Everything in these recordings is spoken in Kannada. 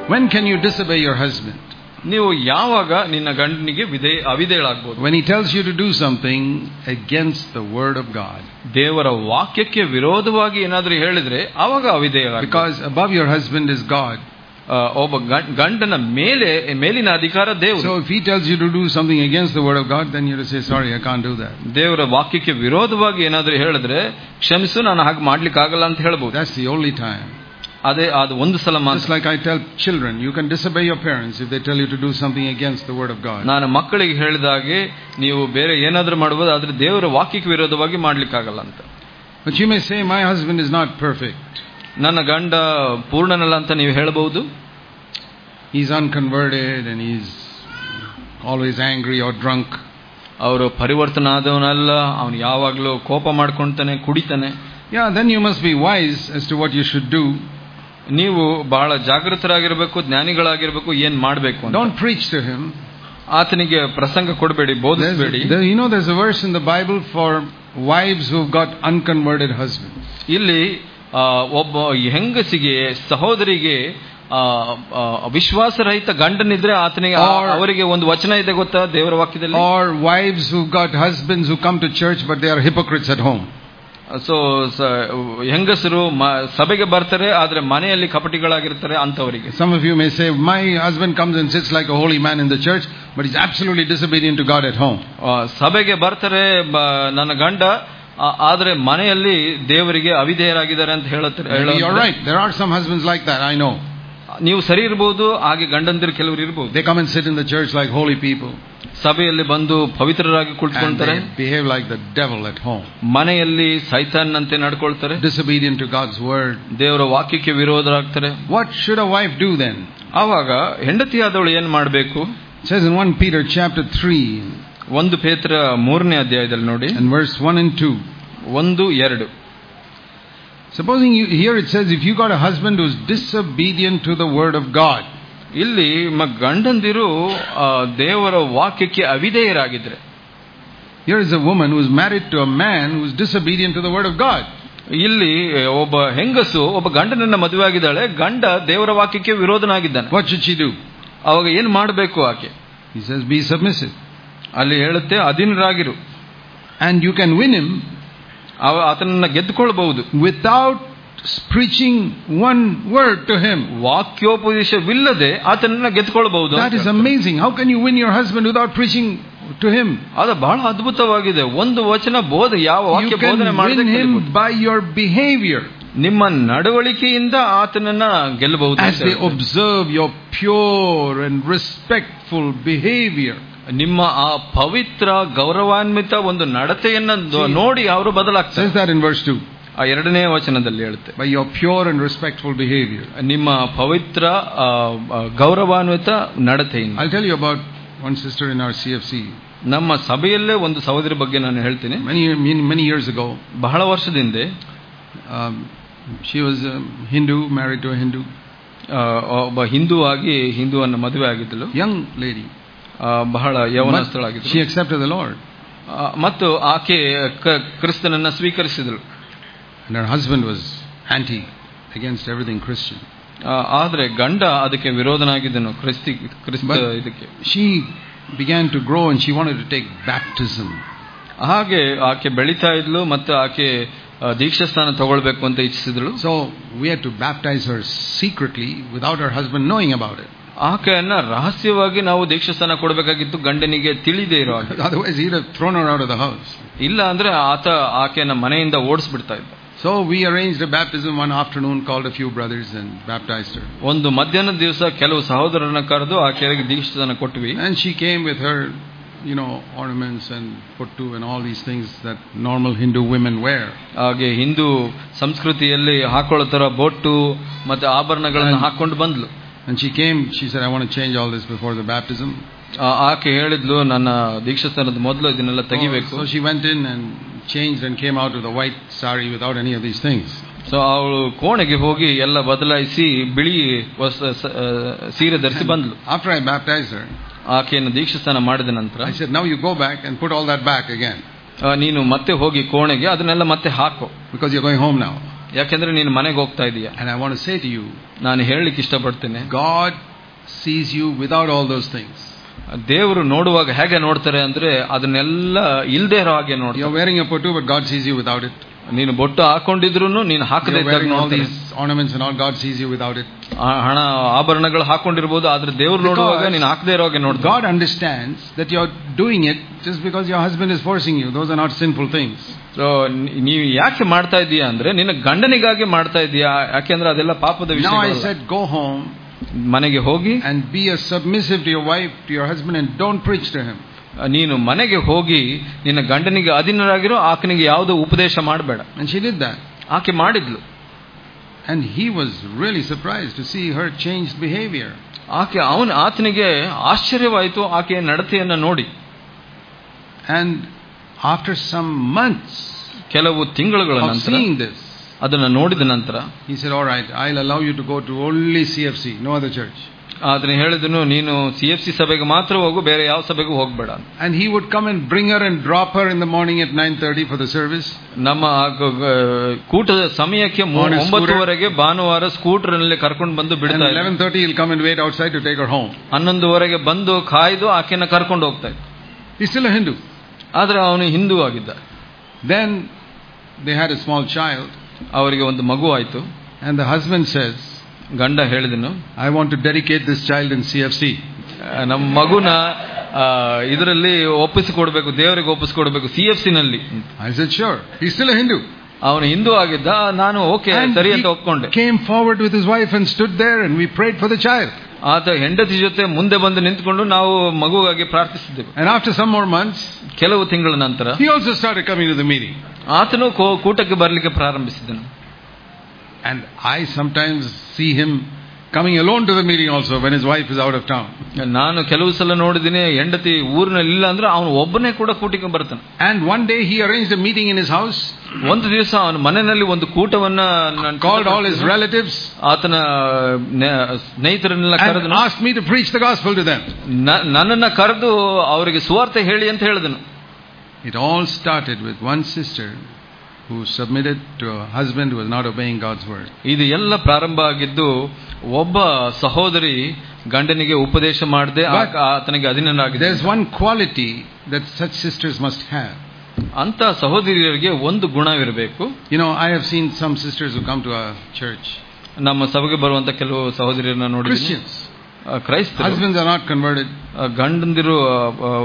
When can you disobey your husband? ನೀವು ಯಾವಾಗ ನಿನ್ನ ಗಂಡನಿಗೆ ವಿಧೇ ಅವಿಧೇಯಳಾಗ್ಬೋದು When he tells you to do something against the word of God. ದೇವರ ವಾಕ್ಯಕ್ಕೆ ವಿರೋಧವಾಗಿ ಏನಾದ್ರೂ ಹೇಳಿದ್ರೆ ಅವಾಗ ಅವಿಧೇಯ Because above your husband is God. ಒಬ್ಬ ಗಂ- ಗಂಡನ ಮೇಲೆ ಮೇಲಿನ ಅಧಿಕಾರ ದೇವರು So if he tells you to do something against the word of God, then you have to say, sorry, I can't do that. ದೇವರ ವಾಕ್ಯಕ್ಕೆ ವಿರೋಧವಾಗಿ ಏನಾದ್ರೂ ಹೇಳಿದ್ರೆ ಕ್ಷಮಿಸು ನಾನು ಹಾಗೆ ಮಾಡ್ಲಿಕ್ಕೆ ಆಗಲ್ಲ ಅಂತ ಹೇಳ್ಬೋದು That's the only time. ಅದೇ ಅದು ಒಂದು ಸಲ Just ಮಾತ್ರ like I tell children, you can disobey your parents if they tell you to do something against the word of God. ನಾನು ಮಕ್ಕಳಿಗೆ ಹೇಳಿದಾಗೆ ನೀವು ಬೇರೆ ಏನಾದ್ರೂ ಮಾಡಬಹುದು ಆದ್ರೆ ದೇವರ ವಾಕ್ಯಕ್ಕೆ ವಿರೋಧವಾಗಿ ಮಾಡ್ಲಿಕ್ಕಾಗಲ್ಲ ಅಂತ But you may say, my husband is not perfect. ನನ್ನ ಗಂಡ ಪೂರ್ಣನಲ್ಲ ಅಂತ ನೀವು ಹೇಳಬಹುದು He's unconverted and he's always angry or drunk. ಅವರು ಪರಿವರ್ತನ ಆದವನಲ್ಲ ಅವನು ಯಾವಾಗ್ಲೂ ಕೋಪ ಮಾಡ್ಕೊಂತಾನೆ ಕುಡಿತಾನೆ Yeah, then you must be wise as to what you should do. ನೀವು ಬಹಳ ಜಾಗೃತರಾಗಿರ್ಬೇಕು ಜ್ಞಾನಿಗಳಾಗಿರ್ಬೇಕು ಏನ್ ಮಾಡ್ಬೇಕು ಅಂತ Don't preach to him. ಆತನಿಗೆ ಪ್ರಸಂಗ ಕೊಡಬೇಡಿ ಬೋಧಿಸಬೇಡಿ There's, there, you know, there's a verse in the Bible for wives who've got unconverted husbands. ಇಲ್ಲಿ ಆ, ಒಬ್ಬ ಹೆಂಗಸಿಗೆ ಸಹೋದರಿಗೆ ಆ, ಆ, ವಿಶ್ವಾಸರಹಿತ ಗಂಡನಿದ್ರೆ ಆತನಿಗೆ ಆ- Or- ಅವರಿಗೆ ಒಂದು ವಚನ ಇದೆ ಗೊತ್ತಾ ದೇವರ ವಾಕ್ಯದಲ್ಲಿ Or wives who've got husbands who come to church but they are hypocrites at home. So ಹೆಂಗಸರು ಮ- ಸಭೆಗೆ ಬರ್ತಾರೆ ಆದ್ರೆ ಮನೆಯಲ್ಲಿ ಕಪಟಿಗಳಾಗಿರ್ತಾರೆ ಅಂತವರಿಗೆ Some of you may say, My husband comes and sits like a holy man in the church, but he's absolutely disobedient to God at home. ಆ, ಸಭೆಗೆ ಬರ್ತಾರೆ ಬ- ನನ್ನ ಗಂಡ ಆ- ಆದ್ರೆ ಮನೆಯಲ್ಲಿ ದೇವರಿಗೆ ಅವಿಧೇಯರಾಗಿದ್ದಾರೆ ಅಂತ ಹೇಳುತ್ತಾರೆ Maybe you're ಹೇಳೋದು. right. There are some husbands like that, I know. ನೀವು ಸರಿ ಇರ್ಬೋದು ಹಾಗೆ ಗಂಡಂದಿರು ಕೆಲವರು ಇರ್ಬೋದು They come and sit in the church like holy people, ಸಭೆಯಲ್ಲಿ ಬಂದು ಪವಿತ್ರರಾಗಿ and ಕುಳಿತುಕೊಳ್ತಾರೆ they behave like the devil at home. ಮನೆಯಲ್ಲಿ ಸೈತಾನ್ನಂತೆ ನಡ್ಕೊಳ್ತಾರೆ Disobedient to God's word. ದೇವರ ವಾಕ್ಯಕ್ಕೆ ವಿರೋಧರಾಗ್ತಾರೆ What should a wife do then? ಆವಾಗ ಹೆಂಡತಿಯಾದವಳು ಏನ್ ಮಾಡಬೇಕು It says in 1 Peter chapter 3 ಒಂದು ಪೇತ್ರ ಮೂರನೇ ಅಧ್ಯಾಯದಲ್ಲಿ ನೋಡಿ and verse 1 and 2. ಒಂದು ಎರಡು Supposing you, here it says, if you got a husband who's disobedient to the word of God, ಇಲ್ಲಿ ಮ ಗಂಡಂದಿರು ಆ, ದೇವರ ವಾಕ್ಯಕ್ಕೆ ಅವಿಧೇಯರಾಗಿದ್ರೆ here is a woman who is married to a man who is disobedient to the word of God. ಇಲ್ಲಿ ಒಬ್ಬ ಹೆಂಗಸು ಒಬ್ಬ ಗಂಡನನ್ನ ಮದುವೆ ಆಗಿದ್ದಾಳೆ ಗಂಡ ದೇವರ ವಾಕ್ಯಕ್ಕೆ ವಿರೋಧನಾಗಿದ್ದಾನೆ What should she do? ಅವಾಗ ಏನ್ ಮಾಡಬೇಕು ಆಕೆ He says, be submissive. ಅಲ್ಲಿ ಹೇಳುತ್ತೆ ಅಧೀನರಾಗಿರು And you can win him ಅವ ಆತನನ್ನ ಗೆದ್ದುಕೊಳ್ಬಹುದು without preaching one word to him. ವಾಕ್ಯೋಪದೇಶವಿಲ್ಲದೆ ಆತನನ್ನ ಗೆದ್ದುಕೊಳ್ಬಹುದು That is amazing. How can you win your husband without preaching to him? ಅದು ಬಹಳ ಅದ್ಭುತವಾಗಿದೆ ಒಂದು ವಚನ ಬೋಧ ಯಾವ ವಾಕ್ಯ You can ಬೋಧನೆ win ಮಾಡದೆ him by your behavior ನಿಮ್ಮ ನಡವಳಿಕೆಯಿಂದ ಆತನನ್ನ ಗೆಲ್ಲಬಹುದು as they observe your pure and respectful behavior. ನಿಮ್ಮ ಆ ಪವಿತ್ರ ಗೌರವಾನ್ವಿತ ಒಂದು ನಡತೆಯನ್ನ ದ- See. ನೋಡಿ ಅವರು It ಬದಲಾಗ್ತಾರೆ says that in verse 2. ಆ ಎರಡನೇ ವಚನದಲ್ಲಿ ಹೇಳುತ್ತೆ By your pure and respectful behavior. ನಿಮ್ಮ ಪವಿತ್ರ ಆ, ಆ, ಗೌರವಾನ್ವಿತ ನಡತೆಯಿಂದ I'll tell you about one sister in our CFC. ನಮ್ಮ ಸಭೆಯಲ್ಲೇ ಒಂದು ಸಹೋದರಿ ಬಗ್ಗೆ ನಾನು ಹೇಳ್ತೀನಿ Many, many, many years ago, ಬಹಳ ವರ್ಷದಿಂದ um, she was a Hindu, married to a Hindu, ಆ, ಒಬ್ಬ ಹಿಂದೂ ಆಗಿ ಹಿಂದೂವನ್ನ ಮದುವೆ ಆಗಿದ್ದಳು young lady. ಆ, ಬಹಳ But she ಯೌವನಸ್ಥಳಾಗಿದ್ದಳು accepted the Lord. ಆ, ಮತ್ತು ಆಕೆ ಕ- ಕ್ರಿಸ್ತನನ್ನ ಸ್ವೀಕರಿಸಿದಳು And her husband was anti, against everything Christian. ಆ, ಆದ್ರೆ ಗಂಡ ಅದಕ್ಕೆ ವಿರೋಧನಾಗಿದ್ದನು ಕ್ರಿಸ್ತಿ ಕ್ರಿಸ್ತ But- ಇದಕ್ಕೆ She began to grow and she wanted to take baptism. ಹಾಗೆ ಆಕೆ ಬೆಳೀತಾ ಇದ್ಲು ಮತ್ತು ಆಕೆ ಆ, ದೀಕ್ಷಾಸ್ಥಾನ ತಗೊಳ್ಬೇಕು ಅಂತ ಇಚ್ಛಿಸಿದಳು So we had to baptize her secretly without her husband knowing about it. ಆಕೆಯನ್ನ ರಹಸ್ಯವಾಗಿ ನಾವು ದೀಕ್ಷಾಸ್ಥಾನ ಕೊಡಬೇಕಾಗಿತ್ತು ಗಂಡನಿಗೆ ತಿಳಿದೇ ಇರೋ ಹಾಗೆ Otherwise, he'd have thrown her out of the house. ಇಲ್ಲ ಅಂದ್ರೆ ಆತ ಆಕೆಯನ್ನ ಮನೆಯಿಂದ ಓಡಿಸ್ಬಿಡ್ತಾ ಇದ್ದ So we arranged a baptism one afternoon, called a few brothers and baptized her. ಒಂದು ಮಧ್ಯಾಹ್ನದ ದಿವಸ ಕೆಲವು ಸಹೋದರರನ್ನ ಕರೆದು ಆಕೆಗೆ ದೀಕ್ಷಾಸ್ಥಾನ ಕೊಟ್ವಿ And she came with her, you know, ornaments and puttu and all these things that normal Hindu women wear. ಹಾಗೆ ಹಿಂದೂ ಸಂಸ್ಕೃತಿಯಲ್ಲಿ ಹಾಕೊಳ್ಳೋ ತರ ಬೊಟ್ಟು ಮತ್ತೆ ಆಭರಣಗಳನ್ನ ಹಾಕೊಂಡು ಬಂದ್ಲು And she came, she said, I want to change all this before the baptism. ಆ, ಆಕೆ ಹೇಳಿದ್ಲು ನನ್ನ ದೀಕ್ಷಾಸ್ಥಾನದ ಮೊದಲು ಇದನ್ನೆಲ್ಲ ತೆಗಿಬೇಕು So she went in and changed and came out with a white sari without any of these things. So ಅವಳು ಕೋಣೆಗೆ ಹೋಗಿ ಎಲ್ಲ ಬದಲಾಯಿಸಿ ಬಿಳಿ ವಸ್ ಸ- ಆ, ಸೀರೆ ಧರಿಸಿ ಬಂದ್ಲು After I baptized her, ಆಕೆಯನ್ನು ದೀಕ್ಷಾಸ್ಥಾನ ಮಾಡಿದ ನಂತರ I said, now you go back and put all that back again ಆ, ನೀನು ಮತ್ತೆ ಹೋಗಿ ಕೋಣೆಗೆ ಅದನ್ನೆಲ್ಲ ಮತ್ತೆ ಹಾಕು because you're going home now. ಯಾಕೆಂದ್ರೆ ನೀನು ಮನೆಗೆ ಹೋಗ್ತಾ ಇದೀಯ And I want to say to you, ನಾನು ಹೇಳಲಿಕ್ಕೆ ಇಷ್ಟಪಡ್ತೇನೆ God sees you without all those things. ದೇವರು ನೋಡುವಾಗ ಹೇಗೆ ನೋಡ್ತಾರೆ ಅಂದ್ರೆ ಅದನ್ನೆಲ್ಲ ಇಲ್ದೇ ಇರೋ ಹಾಗೆ ನೋಡ್ತಾರೆ You're wearing a patu, but God sees you without it. ನೀನು ಬೊಟ್ಟು ಹಾಕೊಂಡಿದ್ರು ನೀನು ಹಾಕದೇ You're ಇದ್ದಾಗ wearing all ನೋಡ್ತಾರೆ these ornaments and all, God sees you without it. ಆ ಹಣ ಆಭರಣಗಳು ಹಾಕೊಂಡಿರ್ಬೋದು ಆದ್ರೆ ದೇವ್ರು ನೋಡುವಾಗ Because ನೀನು ಹಾಕದೇ ಇರೋ ಹಾಗೆ ನೋಡ್ತಾರೆ God understands that you're doing it just because your husband is forcing you. Those are not sinful things. So, ನೀ- ನೀವು ಯಾಕೆ ಮಾಡ್ತಾ ಇದೀಯಾ ಅಂದ್ರೆ ನಿನ್ನ ಗಂಡನಿಗಾಗಿ ಮಾಡ್ತಾ ಇದೀಯಾ ಯಾಕೆಂದ್ರೆ ಅದೆಲ್ಲ ಪಾಪದ Now I ವಿಷಯ said, go home ಮನೆಗೆ ಹೋಗಿ and be a submissive to your wife, to your husband, and don't preach to him. ನೀನು ಮನೆಗೆ ಹೋಗಿ ನಿನ್ನ ಗಂಡನಿಗೆ ಅಧೀನರಾಗಿರೋ ಆತನಿಗೆ ಯಾವುದೋ ಉಪದೇಶ ಮಾಡಬೇಡ And she did that. ಆಕೆ ಮಾಡಿದ್ಲು And he was really surprised to see her changed behavior. ಆಕೆ ಅವನ ಆತನಿಗೆ ಆಶ್ಚರ್ಯವಾಯಿತು ಆಕೆಯ ನಡತೆಯನ್ನ ನೋಡಿ And after some months ಕೆಲವು ತಿಂಗಳುಗಳ of ನಂತರ seeing this, ಅದನ್ನ ನೋಡಿದ ನಂತರ he said, All right, I'll allow you to go to only CFC, no other church. ಆತನ ಹೇಳಿದನು ನೀನು ಸಿ ಎಫ್ ಸಿ ಸಭೆಗೆ ಮಾತ್ರ ಹೋಗು ಬೇರೆ ಯಾವ ಸಭೆಗೂ ಹೋಗ್ಬೇಡ ಅಂತ. And he would come and bring her and drop her in the morning at 9.30 for the service. ನಮ್ಮ ಆ ಗ- ಗ- ಕೂಟದ ಸಮಯಕ್ಕೆ ಮೂ- On a scooter. ಒಂಬತ್ತುವರೆಗೆ ಭಾನುವಾರ ಸ್ಕೂಟರ್ ನಲ್ಲಿ ಕರ್ಕೊಂಡು ಬಂದು And ಬಿಡ್ತಾ ಇದ್ದ. 11.30 he'll come and wait outside to take her home. ಹನ್ನೊಂದುವರೆಗೆ ಬಂದು ಕಾಯ್ದು ಆಕೆನ ಕರ್ಕೊಂಡು ಹೋಗ್ತಾ ಇದ್ದ He's still a Hindu. ಆದ್ರೆ ಅವನು ಹಿಂದೂ ಆಗಿದ್ದ Then they had a small child ಅವರಿಗೆ ಒಂದು ಮಗು ಆಯ್ತು and the husband says, ಗಂಡ ಹೇಳಿದನು I want to dedicate this child in CFC. ಆ, ನಮ್ಮ ಮಗುನ ಇದರಲ್ಲಿ ಒಪ್ಪಿಸಿಕೊಡ್ಬೇಕು ದೇವರಿಗೆ ಒಪ್ಪಿಸಿಕೊಡ್ಬೇಕು ಸಿ ಎಫ್ ಸಿ ನಲ್ಲಿ I said, sure. He's still a Hindu. ಅವನು ಹಿಂದೂ ಆಗಿದ್ದ ನಾನು ಓಕೆ And ಸರಿ he ಅಂತ ಒಪ್ಕೊಂಡೆ came forward with his wife and stood there and we prayed for the child. ಆತ ಹೆಂಡತಿ ಜೊತೆ ಮುಂದೆ ಬಂದು ನಿಂತ್ಕೊಂಡು ನಾವು ಮಗುವಾಗಿ ಪ್ರಾರ್ಥಿಸಿದ್ದೆವು And after some more months, ಕೆಲವು ತಿಂಗಳ ನಂತರ he also started coming to the meeting. ಆತನು ಕೋ- ಕೂಟಕ್ಕೆ ಬರಲಿಕ್ಕೆ ಪ್ರಾರಂಭಿಸಿದನು And I sometimes see him coming alone to the meeting also when his wife is out of town. ನಾನು ಕೆಲವು ಸಲ ನೋಡಿದ್ದೀನಿ ಹೆಂಡತಿ ಊರಿನಲ್ಲಿ ಇಲ್ಲ ಅಂದ್ರೆ ಅವನು ಒಬ್ಬನೇ ಕೂಡ ಕೂಟಕ್ಕೆ ಬರ್ತಾನೆ And one day he arranged a meeting in his house, ಒಂದು ದಿವಸ ಅವನ ಮನೆಯಲ್ಲಿ ಒಂದು ಕೂಟವನ್ನ ನಾನು called all his relatives, ಆತನ ನೆ- ಸ್ನೇಹಿತರನ್ನೆಲ್ಲ and ಕರೆದನು asked me to preach the gospel to them. ನ- ನನ್ನನ್ನ ಕರೆದು ಅವರಿಗೆ ಸುವಾರ್ತೆ ಹೇಳಿ ಅಂತ ಹೇಳಿದನು It all started with one sister who submitted to a husband who was not obeying God's word. ಇದು ಎಲ್ಲ ಪ್ರಾರಂಭ ಆಗಿದ್ದು ಒಬ್ಬ ಸಹೋದರಿ ಗಂಡನಿಗೆ ಉಪದೇಶ ಮಾಡದೆ But ಆತನಿಗೆ ಅಧೀನನಾಗಿದೆ There's one quality that such sisters must have. ಅಂತ ಸಹೋದರಿಯರಿಗೆ ಒಂದು ಗುಣವಿರಬೇಕು You know, I have seen some sisters who come to our church, ನಮ್ಮ ಸಭೆಗೆ ಬರುವಂತ ಕೆಲವು ಸಹೋದರಿಯರನ್ನ ನೋಡಿ Christians. ಕ್ರೈಸ್ತರು Husbands are not converted, ಆ, ಗಂಡಂದಿರು ಆ,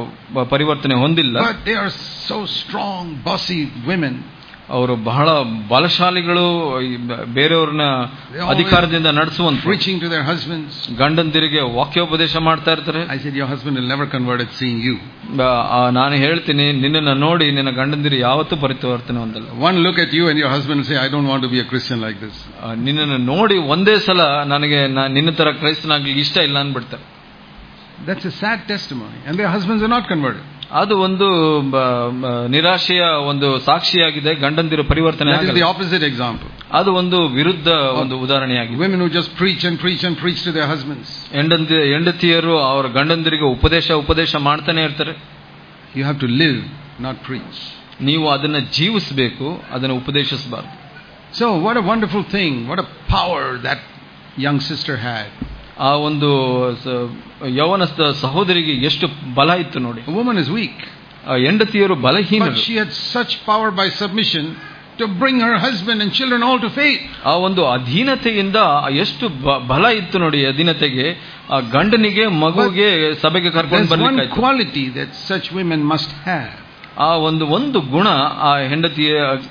ಆ, ಪರಿವರ್ತನೆ ಹೊಂದಿಲ್ಲ but they are so strong, bossy women. ಅವರು ಬಹಳ ಬಲಶಾಲಿಗಳು ಈ ಬ- ಬೇರೆಯವ್ರನ್ನ They always ಅಧಿಕಾರದಿಂದ ನಡೆಸುವಂತ Preaching to their husbands. ಗಂಡಂದಿರಿಗೆ ವಾಕ್ಯೋಪದೇಶ ಮಾಡ್ತಾ ಇರ್ತಾರೆ I said, Your husband will never convert at seeing you. ಬ- ಆ, ನಾನು ಹೇಳ್ತೀನಿ ನಿನ್ನನ್ನ ನೋಡಿ ನಿನ್ನ ಗಂಡಂದಿರು ಯಾವತ್ತೂ ಪರಿವರ್ತನೆ ಹೊಂದಲ್ಲ One look at you and your husband will say, I don't want to be a Christian like this. ಆ, ನಿನ್ನನ್ನು ನೋಡಿ ಒಂದೇ ಸಲ ನನಗೆ ನಾ- ನಿನ್ನ ತರ ಕ್ರೈಸ್ತನಾಗ್ಲಿಕ್ಕೆ ಇಷ್ಟ ಇಲ್ಲ ಅನ್ಬಿಡ್ತಾರೆ That's a sad testimony. And their husbands are not converted. ಅದು ಒಂದು ಬ- ಬ- ನಿರಾಶೆಯ ಒಂದು ಸಾಕ್ಷಿಯಾಗಿದೆ ಗಂಡಂದಿರು ಪರಿವರ್ತನೆ That is ಆಗಲ್ಲ. the opposite example. ಅದು ಒಂದು ವಿರುದ್ಧ ಒಂದು ಉದಾಹರಣೆಯಾಗಿದೆ Women who just preach and preach and preach to their husbands. ಹೆಂಡಂದಿ ಹೆಂಡತಿಯರು ಅವರ ಗಂಡಂದಿರಿಗೆ ಉಪದೇಶ ಉಪದೇಶ ಮಾಡ್ತಾನೆ ಇರ್ತಾರೆ You have to live, not preach. ನೀವು ಅದನ್ನ ಜೀವಿಸಬೇಕು ಅದನ್ನು ಉಪದೇಶಿಸಬಾರ್ದು So, what a wonderful thing, what a power that young sister had. ಆ ಒಂದು ಸ- ಯೌವನಸ್ಥ ಸಹೋದರಿಗೆ ಎಷ್ಟು ಬಲ ಇತ್ತು ನೋಡಿ A woman is weak, ಆ ಹೆಂಡತಿಯರು but ಬಲಹೀನರು she had such power by submission to bring her husband and children all to faith. ಆ ಒಂದು ಅಧೀನತೆಯಿಂದ ಎಷ್ಟು ಬ- ಬಲ ಇತ್ತು ನೋಡಿ ಅಧೀನತೆಗೆ ಆ ಗಂಡನಿಗೆ ಮಗುಗೆ ಸಭೆಗೆ ಕರ್ಕೊಂಡು There's one ಬರ್ಲಿಕ್ಕೆ quality that such women must have. ಆ ಒಂದು ಒಂದು ಗುಣ ಆ ಹೆಂಡತಿಯ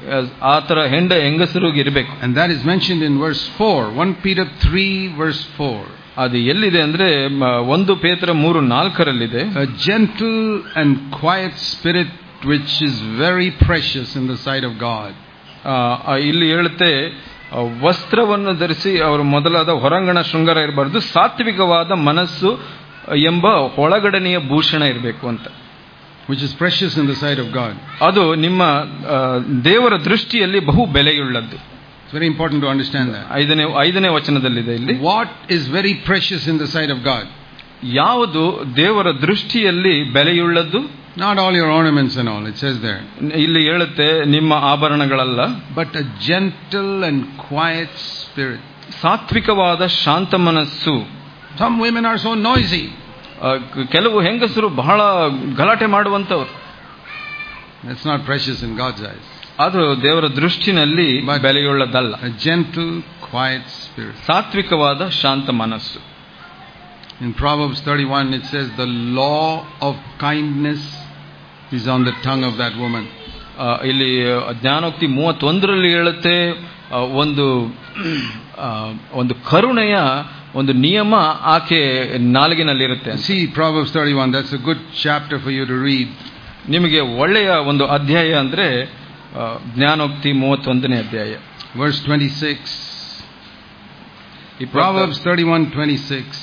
ಆ ತರ ಹೆಂಡ ಹೆಂಗಸರಿಗೆ ಇರಬೇಕು And that is mentioned in verse 4, 1 Peter 3, verse 4. ಅದು ಎಲ್ಲಿದೆ ಅಂದ್ರೆ ಮ, ಒಂದು ಪೇತ್ರ ಮೂರು ನಾಲ್ಕರಲ್ಲಿದೆ A gentle and quiet spirit which is very precious in the sight of God. ಆ, ಆ, ಇಲ್ಲಿ ಹೇಳುತ್ತೆ ಆ, ವಸ್ತ್ರವನ್ನು ಧರಿಸಿ ಅವರು ಮೊದಲಾದ ಹೊರಾಂಗಣ ಶೃಂಗಾರ ಇರಬಾರ್ದು ಸಾತ್ವಿಕವಾದ ಮನಸ್ಸು ಎಂಬ ಒಳಗಡನೆಯ ಭೂಷಣ ಇರಬೇಕು ಅಂತ Which is precious in the sight of God. ಅದು ನಿಮ್ಮ ಆ, ದೇವರ ದೃಷ್ಟಿಯಲ್ಲಿ ಬಹು ಬೆಲೆಯುಳ್ಳದ್ದು It's very important to understand that. ಐದನೇ ಐದನೇ ವಚನದಲ್ಲಿದೆ ಇಲ್ಲಿ What is very precious in the sight of God? ಯಾವುದು ದೇವರ ದೃಷ್ಟಿಯಲ್ಲಿ ಬೆಲೆಯುಳ್ಳದ್ದು Not all your ornaments and all, it says there. ಇಲ್ಲಿ ಹೇಳುತ್ತೆ ನಿಮ್ಮ ಆಭರಣಗಳಲ್ಲ But a gentle and quiet spirit. ಸಾತ್ವಿಕವಾದ ಶಾಂತ ಮನಸ್ಸು Some women are so noisy. ಆ, ಕ- ಕೆಲವು ಹೆಂಗಸರು ಬಹಳ ಗಲಾಟೆ ಮಾಡುವಂತವ್ರು That's not precious in God's eyes. ಅದು ದೇವರ ದೃಷ್ಟಿನಲ್ಲಿ But- ಬೆಲೆಯುಳ್ಳದಲ್ಲ A gentle, quiet spirit. ಸಾತ್ವಿಕವಾದ ಶಾಂತ ಮನಸ್ಸು In Proverbs 31, it says, The law of kindness is on the tongue of that woman. ಆ, ಇಲ್ಲಿ ಜ್ಞಾನೋಕ್ತಿ ಮೂವತ್ತೊಂದರಲ್ಲಿ ಹೇಳುತ್ತೆ ಆ, ಒಂದು ಆ, ಒಂದು ಕರುಣೆಯ ಒಂದು ನಿಯಮ ಆಕೆ ನಾಲಿಗೆನಲ್ಲಿರುತ್ತೆ ಅಂತ. See, Proverbs 31, that's a good chapter for you to read. ನಿಮಗೆ ಒಳ್ಳೆಯ ಒಂದು ಅಧ್ಯಾಯ ಅಂದ್ರೆ ಆ, ಜ್ಞಾನೋಕ್ತಿ ಮೂವತ್ತೊಂದನೇ ಅಧ್ಯಾಯ Verse 26. ಈ Proverbs 31, 26.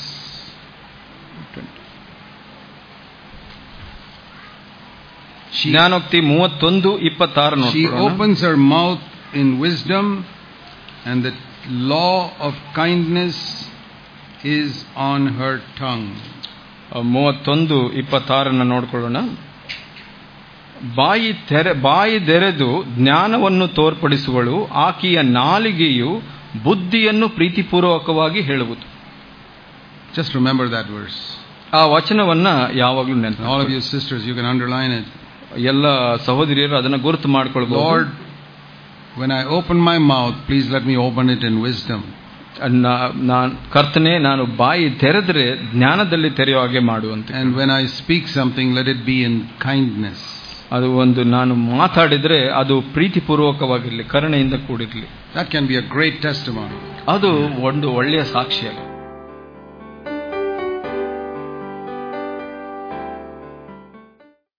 She, ಜ್ಞಾನೋಕ್ತಿ ಮೂವತ್ತೊಂದು ಇಪ್ಪತ್ತಾರು she ನೋಡ್ಕೊಳ್ಳೋಣ. opens her mouth in wisdom, and the law of kindness is on her tongue. ಆ, ಮೂವತ್ತೊಂದು ಇಪ್ಪತ್ತಾರನ್ನ ನೋಡ್ಕೊಳ್ಳೋಣ ಬಾಯಿ ತೆರೆ ಬಾಯಿ ತೆರೆದು ಜ್ಞಾನವನ್ನು ತೋರ್ಪಡಿಸುವಳು ಆಕೆಯ ನಾಲಿಗೆಯು ಬುದ್ಧಿಯನ್ನು ಪ್ರೀತಿಪೂರ್ವಕವಾಗಿ ಹೇಳುವುದು Just remember that verse. ಆ ವಚನವನ್ನ ಯಾವಾಗಲೂ ನೆನಪು All of you sisters, you can underline it. ಎಲ್ಲ ಸಹೋದರಿಯರು ಅದನ್ನ ಗುರುತು ಮಾಡ್ಕೊಳ್ಬಹುದು Lord, when I open my mouth, please let me open it in wisdom. ನಾನು ಕರ್ತನೆ ನಾನು ಬಾಯಿ ತೆರೆದ್ರೆ ಜ್ಞಾನದಲ್ಲಿ ತೆರೆಯೋ ಹಾಗೆ ಮಾಡುವಂತೆ And when I speak something, let it be in kindness. ಅದು ಒಂದು ನಾನು ಮಾತಾಡಿದ್ರೆ ಅದು ಪ್ರೀತಿಪೂರ್ವಕವಾಗಿರ್ಲಿ ಕರುಣೆಯಿಂದ ಕೂಡಿರ್ಲಿ That can be a great testimony. ಅದು ಒಂದು ಒಳ್ಳೆಯ ಸಾಕ್ಷಿಯಾಗಿದೆ